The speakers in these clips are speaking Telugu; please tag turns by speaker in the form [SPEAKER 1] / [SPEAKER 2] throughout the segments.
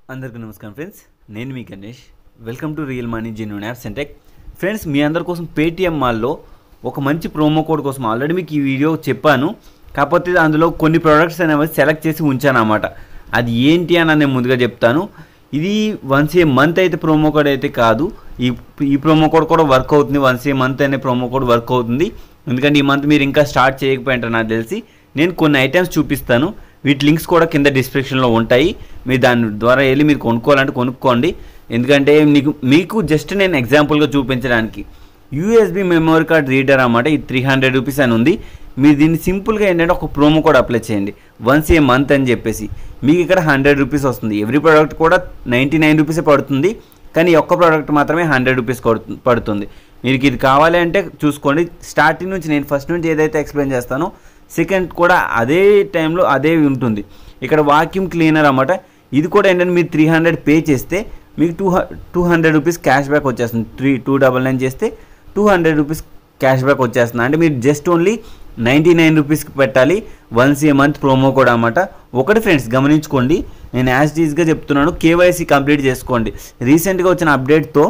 [SPEAKER 1] అందరికీ నమస్కారం ఫ్రెండ్స్ నేను మీ Ganesh welcome to real money genuine apps and tech friends మీ అందరి కోసం పేటిఎం మాల్లో ఒక మంచి ప్రోమో కోడ్ కోసం ఆల్రెడీ మీకు ఈ వీడియో చెప్పాను కాకపోతే అందులో కొన్ని ప్రోడక్ట్స్ అనేవి సెలెక్ట్ చేసి ఉంచాను అన్నమాట అది ఏంటి అని నేను ముందుగా చెప్తాను ఇది వన్స్ ఏ మంత్ అయితే ప్రోమో కోడ్ అయితే కాదు ఈ ఈ ప్రోమో కోడ్ కూడా వర్క్ అవుతుంది వన్స్ ఏ మంత్ అనే ప్రోమో కోడ్ వర్క్ అవుతుంది ఎందుకంటే ఈ మంత్ మీరు ఇంకా స్టార్ట్ చేయకపోయింటారు నాకు తెలిసి నేను కొన్ని ఐటమ్స్ చూపిస్తాను వీటి లింక్స్ కూడా కింద డిస్క్రిప్షన్లో ఉంటాయి మీరు దాని ద్వారా వెళ్ళి మీరు కొనుక్కోవాలంటే కొనుక్కోండి ఎందుకంటే మీకు మీకు జస్ట్ నేను ఎగ్జాంపుల్గా చూపించడానికి యూఎస్బి మెమరీ కార్డ్ రీడర్ అన్నమాట ఇది త్రీ హండ్రెడ్ రూపీస్ అని ఉంది మీరు దీన్ని సింపుల్గా ఏంటంటే ఒక ప్రోమో కోడ్ అప్లై చేయండి వన్స్ ఏ మంత్ అని చెప్పేసి మీకు ఇక్కడ హండ్రెడ్ రూపీస్ వస్తుంది ఎవ్రీ ప్రోడక్ట్ కూడా నైంటీ నైన్ రూపీసే పడుతుంది కానీ ఈ ఒక్క ప్రోడక్ట్ మాత్రమే హండ్రెడ్ రూపీస్ పడుతుంది మీకు ఇది కావాలి అంటే చూసుకోండి స్టార్టింగ్ నుంచి నేను ఫస్ట్ నుంచి ఏదైతే ఎక్స్ప్లెయిన్ చేస్తానో సెకండ్ కూడా అదే టైంలో అదే ఉంటుంది ఇక్కడ వాక్యూమ్ క్లీనర్ అన్నమాట ఇది కూడా ఏంటంటే మీరు త్రీ హండ్రెడ్ పే చేస్తే మీకు two two hundred rupees cash back వచ్చేస్తుంది త్రీ టూ డబల్ నైన్ చేస్తే two hundred rupees cash back వచ్చేస్తుంది అంటే మీరు జస్ట్ ఓన్లీ నైంటీ నైన్ రూపీస్కి పెట్టాలి once a month promo code అనమాట ఒకటి ఫ్రెండ్స్ గమనించుకోండి నేను యాజ్ డీజ్గా చెప్తున్నాను కేవైసీ కంప్లీట్ చేసుకోండి రీసెంట్గా వచ్చిన అప్డేట్తో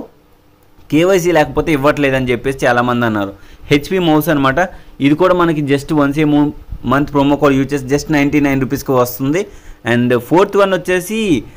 [SPEAKER 1] కేవైసీ లేకపోతే ఇవ్వట్లేదని చెప్పేసి చాలామంది అన్నారు హెచ్పి మౌస్ అనమాట ఇది కూడా మనకి just once a month promo code use చేసి జస్ట్ నైంటీ నైన్ రూపీస్కి వస్తుంది అండ్ ఫోర్త్ వన్ వచ్చేసి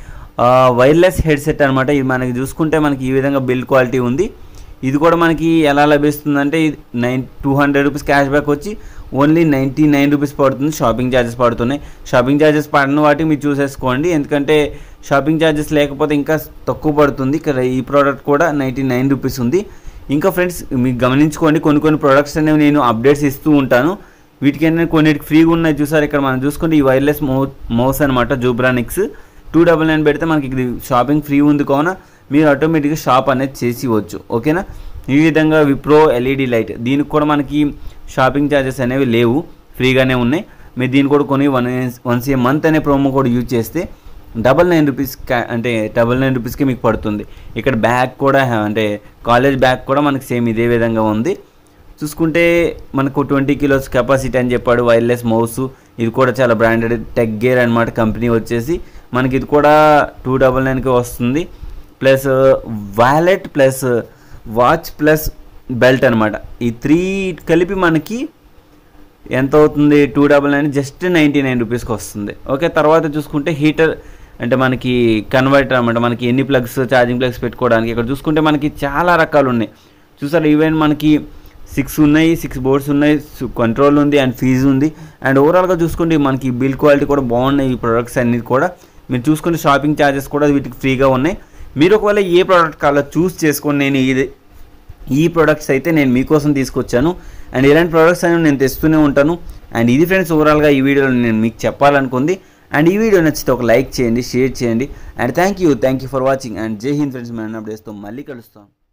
[SPEAKER 1] వైర్లెస్ హెడ్సెట్ అనమాట ఇది మనకి చూసుకుంటే మనకి ఈ విధంగా బిల్డ్ క్వాలిటీ ఉంది ఇది కూడా మనకి ఎలా లభిస్తుందంటే nine two hundred rupees cash back వచ్చి ఓన్లీ నైంటీ నైన్ రూపీస్ పడుతుంది షాపింగ్ ఛార్జెస్ పడుతున్నాయి షాపింగ్ ఛార్జెస్ పడిన వాటికి మీరు చూసేసుకోండి ఎందుకంటే షాపింగ్ ఛార్జెస్ లేకపోతే ఇంకా తక్కువ పడుతుంది ఇక్కడ ఈ ప్రోడక్ట్ కూడా నైంటీ నైన్ రూపీస్ ఉంది ఇంకా ఫ్రెండ్స్ మీకు గమనించుకోండి కొన్ని కొన్ని ప్రోడక్ట్స్ అనేవి నేను అప్డేట్స్ ఇస్తూ ఉంటాను వీటికి ఏంటంటే కొన్నిటికి ఫ్రీగా ఉన్నాయి చూసారు ఇక్కడ మనం చూసుకుంటే ఈ వైర్లెస్ మౌ మౌస్ అనమాట జూబ్రానిక్స్ టూ డబల్ నైన్ పెడితే మనకి ఇది షాపింగ్ ఫ్రీ ఉంది కావున మీరు ఆటోమేటిక్గా షాప్ అనేది చేసి ఇవ్వచ్చు ఓకేనా ఈ విధంగా విప్రో ఎల్ఈడి లైట్ దీనికి కూడా మనకి షాపింగ్ ఛార్జెస్ అనేవి లేవు ఫ్రీగానే ఉన్నాయి మీరు దీన్ని కూడా కొని వన్ వన్స్ ఏ మంత్ అనే ప్రోమో కోడ్ యూజ్ చేస్తే డబల్ నైన్ రూపీస్ అంటే డబల్ నైన్ రూపీస్కి మీకు పడుతుంది ఇక్కడ బ్యాగ్ కూడా అంటే కాలేజ్ బ్యాగ్ కూడా మనకి సేమ్ ఇదే విధంగా ఉంది చూసుకుంటే మనకు ట్వంటీ కిలోస్ కెపాసిటీ అని చెప్పాడు వైర్లెస్ మౌస్ ఇది కూడా చాలా బ్రాండెడ్ టెక్ గేర్ అనమాట కంపెనీ వచ్చేసి మనకి ఇది కూడా టూ డబల్ నైన్కి వస్తుంది plus wallet plus watch plus belt అనమాట ఈ త్రీ కలిపి మనకి ఎంత అవుతుంది two double nine just ninety nine రూపీస్కి వస్తుంది ఓకే తర్వాత చూసుకుంటే హీటర్ అంటే మనకి కన్వర్టర్ అనమాట మనకి ఎన్ని ప్లగ్స్ ఛార్జింగ్ ప్లగ్స్ పెట్టుకోవడానికి ఇక్కడ చూసుకుంటే మనకి చాలా రకాలు ఉన్నాయి చూసారు ఈవెన్ మనకి సిక్స్ ఉన్నాయి సిక్స్ బోర్డ్స్ ఉన్నాయి కంట్రోల్ ఉంది అండ్ ఫీజు ఉంది అండ్ ఓవరాల్గా చూసుకుంటే మనకి బిల్ క్వాలిటీ కూడా బాగున్నాయి ఈ ప్రొడక్ట్స్ అన్ని కూడా మీరు చూసుకుంటే షాపింగ్ ఛార్జెస్ కూడా వీటికి ఫ్రీగా ఉన్నాయి మీరు ఒకవేళ ఏ ప్రోడక్ట్ కావాలో చూస్ చేసుకొని నేను ఇది ఈ ప్రోడక్ట్స్ అయితే నేను మీకోసం తీసుకొచ్చాను అండ్ ఇలాంటి ప్రోడక్ట్స్ అనేవి నేను తెస్తూనే ఉంటాను అండ్ ఇది ఫ్రెండ్స్ ఓవరాల్గా ఈ వీడియోలో నేను మీకు చెప్పాలనుకుంది అండ్ ఈ వీడియో నచ్చితే ఒక లైక్ చేయండి షేర్ చేయండి and thank you thank you for watching and జై హింద్ ఫ్రెండ్స్ మన అప్డేట్స్తో మళ్ళీ కలుస్తాం